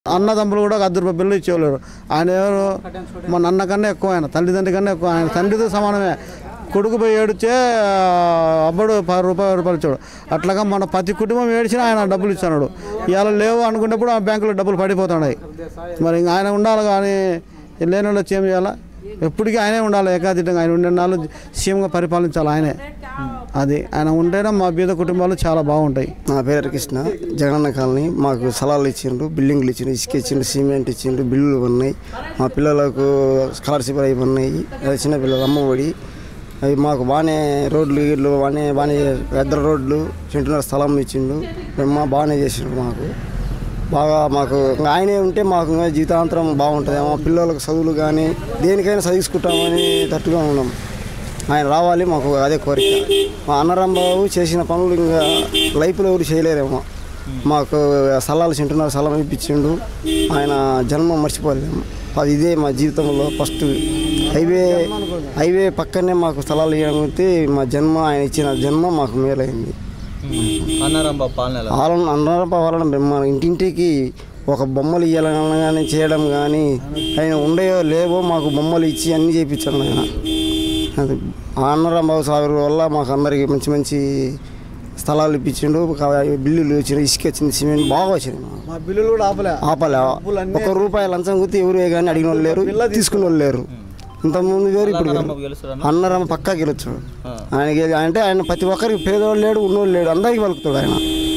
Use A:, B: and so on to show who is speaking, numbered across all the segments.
A: అన్నదమ్ములు కూడా ఒక అర్ధ రూపాయలు బిల్లు ఇచ్చేవాళ్ళు ఆయన ఎవరు మా నన్న కన్నా ఎక్కువ ఆయన తల్లిదండ్రి కన్నా ఎక్కువ ఆయన తండ్రితో సమానమే కొడుకు పోయి ఏడిచే అబ్బడు పది రూపాయలు రూపాయలు ఇచ్చాడు అట్లాగా మన ప్రతి కుటుంబం ఏడిచినా ఆయన డబ్బులు ఇస్తున్నాడు ఇవాళ లేవు అనుకున్నప్పుడు ఆ బ్యాంకులో డబ్బులు పడిపోతున్నాయి మరి ఇంక ఆయన ఉండాలి కానీ లేని వాళ్ళు ఏం చేయాలా ఎప్పటికీ ఆయనే ఉండాలి ఏకాధికంగా ఆయన ఉండే నాళ్ళు సీఎంగా పరిపాలించాలి ఆయనే అది ఆయన ఉంటేనే మా బీద కుటుంబాలు చాలా బాగుంటాయి
B: నా పేరు కృష్ణ జగనన్న కాలనీ మాకు స్థలాలు ఇచ్చిండ్రు బిల్డింగ్లు ఇచ్చిండ్రు ఇసుక ఇచ్చిండ్రు సిమెంట్ ఇచ్చిండ్రు బిల్లులు ఉన్నాయి మా పిల్లలకు స్కాలర్షిప్ అవి ఉన్నాయి అది చిన్న పిల్లలు అమ్మఒడి అవి మాకు బాగానే రోడ్లు గీడ్లు బాగానే బాగానే పెద్ద రోడ్లు చింటున్నర స్థలం ఇచ్చిండు మేము మా బాగానే చేసిండ్రు మాకు బాగా మాకు ఇంకా ఆయనే ఉంటే మాకు ఇంకా జీవితాంతరం బాగుంటుంది మా పిల్లలకు చదువులు కానీ దేనికైనా చదివించుకుంటామని తట్టుగా ఉన్నాం ఆయన రావాలి మాకు అదే కోరిక మా అన్నరాంబాబు చేసిన పనులు ఇంకా లైఫ్లో ఎవరు చేయలేరేమో మాకు స్థలాలు చింటున్నారు స్థలం ఇప్పించిండు ఆయన జన్మ మర్చిపోలేము అది ఇదే మా జీవితంలో ఫస్ట్ హైవే హైవే పక్కనే మాకు స్థలాలు ఇవ్వకపోతే మా జన్మ ఆయన ఇచ్చిన జన్మ మాకు మేలైంది
C: అన్నారంబ పాలన ఎలా?
B: వాళ్ళని అన్నరాంబ వాళ్ళని బ్రహ్మ ఇంటింటికి ఒక బొమ్మలు ఇవ్వాలని కానీ చేయడం కానీ ఆయన ఉండేయో లేవో మాకు బొమ్మలు ఇచ్చి అన్నీ చేయించాడు ఆయన అది ఆ అన్నరాంబాబు సాగర్ వల్ల మాకు అందరికి మంచి మంచి స్థలాలు ఇప్పించిండు ఒక బిల్లులు వచ్చినాయి ఇసుక వచ్చింది సిమెంట్ బాగా వచ్చినాయి మాకు.
A: మా బిల్లులు కూడా ఆపలే
B: ఆపలే ఒక రూపాయి లంచం గుర్తి ఎవరు కానీ అడిగిన వాళ్ళు లేరు తీసుకున్న వాళ్ళు లేరు ఇంతకుముందు వేరు ఇప్పుడు వేరు.
C: అన్నారంబ గెలుస్తాడు
B: అన్నరామ పక్కా గెలుస్తాడు ఆయనకి అంటే ఆయన ప్రతి ఒక్కరికి పేదవాళ్ళు లేడు ఉన్నోళ్ళు లేడు అందరికి పలుకుతాడు ఆయన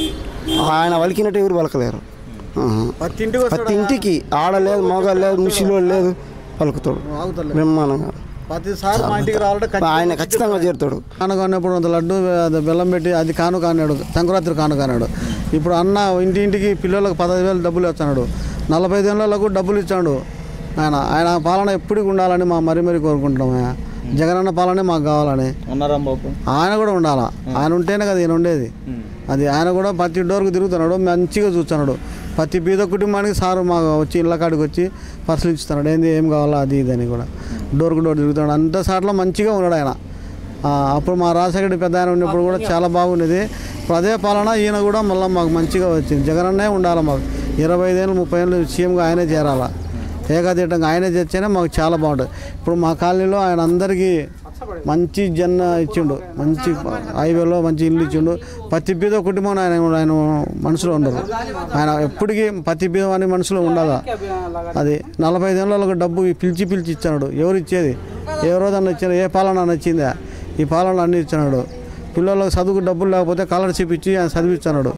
B: ఆయన వలికినట్టు ఎవరు పలకలేరు ఆహా.
A: ప్రతి ఇంటికి
B: ప్రతి ఇంటికి ఆడ లేదు మగ లేదు ముసిలో లేదు పలుకుతాడు
A: ఆగుతలే
B: బ్రహ్మాండంగా
A: ప్రతిసారి మా ఇంటికి రావాలంటే
B: ఆయన ఖచ్చితంగా చేరుతాడు
A: కానుక అన్నప్పుడు అంత లడ్డు అది బెల్లం పెట్టి అది కానుక అన్నాడు సంక్రాంతి కానుక అన్నాడు ఇప్పుడు అన్న ఇంటి ఇంటికి పిల్లలకు పదహైదు వేలు డబ్బులు ఇస్తున్నాడు నలభై ఐదు ఏళ్ళకు డబ్బులు ఇచ్చాడు ఆయన ఆయన పాలన ఎప్పటికి ఉండాలని మా మరీ మరీ కోరుకుంటున్నాం ఆయన. జగనన్న పాలనే మాకు కావాలని
C: అన్నారంబాబు
A: ఆయన కూడా ఉండాలా ఆయన ఉంటేనే కదా ఈయన ఉండేది అది ఆయన కూడా ప్రతి డోర్కు తిరుగుతున్నాడు మంచిగా చూస్తున్నాడు ప్రతి బీద కుటుంబానికి సారు మాకు వచ్చి ఇళ్ళ కాడికి వచ్చి పరిశీలిస్తున్నాడు ఏంది ఏం కావాలా అది ఇది అని కూడా డోర్కు డోర్ తిరుగుతున్నాడు అంత సార్లో మంచిగా ఉన్నాడు ఆయన ఆ, అప్పుడు మా రాజశేఖర పెద్ద ఆయన ఉన్నప్పుడు కూడా చాలా బాగుండేది ఇప్పుడు అదే పాలన ఈయన కూడా మళ్ళీ మాకు మంచిగా వచ్చింది జగనన్నే ఉండాలి మాకు ఇరవై ఐదేళ్ళు ముప్పై ఏళ్ళు సీఎంగా ఆయనే చేరాలా ఏకాతీతంగా ఆయనే చేస్తేనే మాకు చాలా బాగుంటుంది ఇప్పుడు మా కాలనీలో ఆయన అందరికీ మంచి జన్న ఇచ్చిండు మంచి హైవేలో మంచి ఇల్లు ఇచ్చిండు ప్రతి బీద కుటుంబం ఆయన ఆయన మనసులో ఉండదు ఆయన ఎప్పటికీ ప్రతి బీద అని మనసులో ఉండదా అది నలభై ఐదు ఏళ్ళకు డబ్బు పిలిచి పిలిచి ఇచ్చాడు ఎవరు ఇచ్చేది ఏ రోజన్నా ఇచ్చారు ఏ పాలన నచ్చిందా ఈ పాలన అన్ని ఇచ్చినాడు పిల్లలకు చదువుకు డబ్బులు లేకపోతే స్కాలర్షిప్ ఇచ్చి ఆయన చదివిస్తున్నాడు